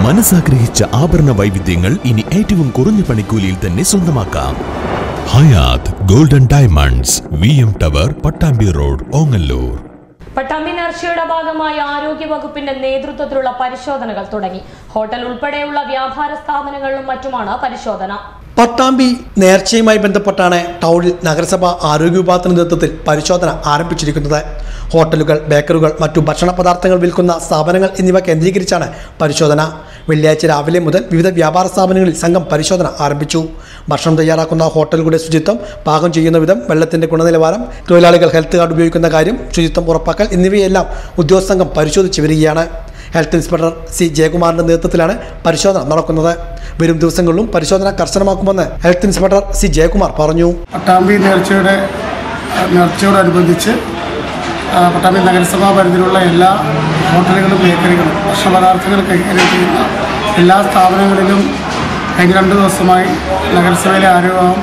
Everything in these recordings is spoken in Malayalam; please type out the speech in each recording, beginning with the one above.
മനസ്സാഗ്രഹിച്ച ആഭരണ വൈവിധ്യങ്ങൾ ഇനി ഏറ്റവും കുറഞ്ഞ പണിക്കൂലിയിൽ തന്നെ സ്വന്തമാക്കാം Hayath Golden Diamonds V M tower Pattambi road Ongallur Pattambi നേർച്ചയുടെ ഭാഗമായി ആരോഗ്യ വകുപ്പിന്റെ നേതൃത്വത്തിലുള്ള പരിശോധനകൾ തുടങ്ങി ഹോട്ടൽ ഉൾപ്പെടെയുള്ള വ്യാപാര സ്ഥാപനങ്ങളിലും മറ്റുമാണ് പരിശോധന പട്ടാമ്പി നേർച്ചയുമായി ബന്ധപ്പെട്ടാണ് ടൗണിൽ നഗരസഭ ആരോഗ്യ വിഭാഗത്തിന്റെ നേതൃത്വത്തിൽ പരിശോധന ആരംഭിച്ചിരിക്കുന്നത് ഹോട്ടലുകൾ ബേക്കറികൾ മറ്റു ഭക്ഷണ പദാർത്ഥങ്ങൾ വിൽക്കുന്ന സ്ഥാപനങ്ങൾ എന്നിവ കേന്ദ്രീകരിച്ചാണ് പരിശോധന വെള്ളിയാഴ്ച രാവിലെ മുതൽ വിവിധ വ്യാപാര സ്ഥാപനങ്ങളിൽ സംഘം പരിശോധന ആരംഭിച്ചു ഭക്ഷണം തയ്യാറാക്കുന്ന ഹോട്ടലുകളുടെ ശുചിത്വം പാകം ചെയ്യുന്ന വിധം വെള്ളത്തിന്റെ ഗുണനിലവാരം തൊഴിലാളികൾ ഹെൽത്ത് കാർഡ് ഉപയോഗിക്കുന്ന കാര്യം ശുചിത്വം ഉറപ്പാക്കൽ എന്നിവയെല്ലാം ഉദ്യോഗസ്ഥ സംഘം പരിശോധിച്ചു വരികയാണ് ഹെൽത്ത് ഇൻസ്പെക്ടർ സി ജയകുമാറിന്റെ നേതൃത്വത്തിലാണ് പരിശോധന നടക്കുന്നത് വരും ദിവസങ്ങളിലും പരിശോധന കർശനമാക്കുമെന്ന് ഹെൽത്ത് ഇൻസ്പെക്ടർ സി ജയകുമാർ പറഞ്ഞു പട്ടാമ്പി നേർച്ചയുടെ നേർച്ചയോടനുബന്ധിച്ച് ആ, പട്ടാമ്പി നഗരസഭാ പരിധിയിലുള്ള എല്ലാ ഹോട്ടലുകളും ബേക്കറികളും ഭക്ഷണപദാർത്ഥങ്ങൾ കൈകാര്യം ചെയ്യുന്ന എല്ലാ സ്ഥാപനങ്ങളിലും കഴിഞ്ഞ രണ്ട് ദിവസമായി നഗരസഭയിലെ ആരോഗ്യം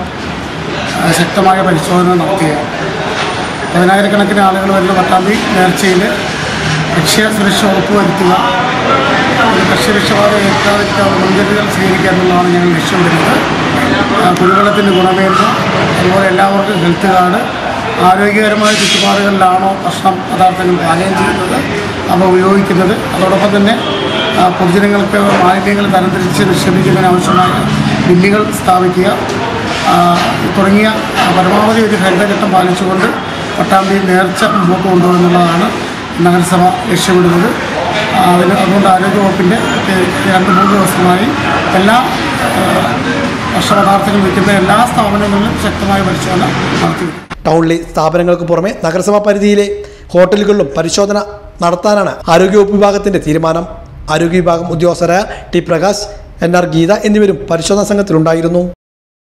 ആ, ശക്തമായ പരിശോധന നടത്തുകയാണ് പതിനായിരക്കണക്കിന് ആളുകൾ വരുന്ന പട്ടാമ്പി നേർച്ചയിൽ ഭക്ഷ്യ സുരക്ഷ ഉറപ്പുവരുത്തുക ഭക്ഷ്യരക്ഷപാത ഏൽക്കാതിരിക്കാനുള്ള മുൻകരുതൽ സ്വീകരിക്കുക എന്നുള്ളതാണ് ഞങ്ങൾ ലക്ഷ്യം വരുന്നത് ആ, കുടിവെള്ളത്തിൻ്റെ ഗുണമേന്മ അതുപോലെ എല്ലാവർക്കും ഹെൽത്ത് കാർഡ് ആരോഗ്യകരമായ ചുറ്റുപാടുകളിലാണോ ഭക്ഷണം പദാർത്ഥങ്ങൾ പാചകം ചെയ്യുന്നത് അവ ഉപയോഗിക്കുന്നത് അതോടൊപ്പം തന്നെ ആ, പൊതുജനങ്ങൾക്ക് മാലിന്യങ്ങൾ തരംതിരിച്ച് നിക്ഷേപിക്കുന്നതിന് ആവശ്യമായ ബില്ലുകൾ സ്ഥാപിക്കുക ആ, തുടങ്ങിയ ആ, പരമാവധി ഒരു ഹരിതഘട്ടം പാലിച്ചുകൊണ്ട് പട്ടാമ്പി നേർച്ച മുമ്പോട്ട് കൊണ്ടുപോകുന്നുള്ളതാണ് നഗരസഭ ലക്ഷ്യമിടുന്നത് ആ, അതിന് അതുകൊണ്ട് ആരോഗ്യവകുപ്പിൻ്റെ ഏഹ്, രണ്ട് മൂന്ന് ദിവസമായി എല്ലാ ആ, ഭക്ഷണപദാർത്ഥങ്ങൾ വിൽക്കുന്ന എല്ലാ സ്ഥാപനങ്ങളിലും ശക്തമായ പരിശോധന നടത്തി ടൗണിലെ സ്ഥാപനങ്ങൾക്ക് പുറമെ നഗരസഭാ പരിധിയിലെ ഹോട്ടലുകളിലും പരിശോധന നടത്താനാണ് ആരോഗ്യവകുപ്പ് വിഭാഗത്തിന്റെ തീരുമാനം ആരോഗ്യ വിഭാഗം ഉദ്യോഗസ്ഥരായ T Prakash N R Geetha എന്നിവരും പരിശോധനാ സംഘത്തിലുണ്ടായിരുന്നു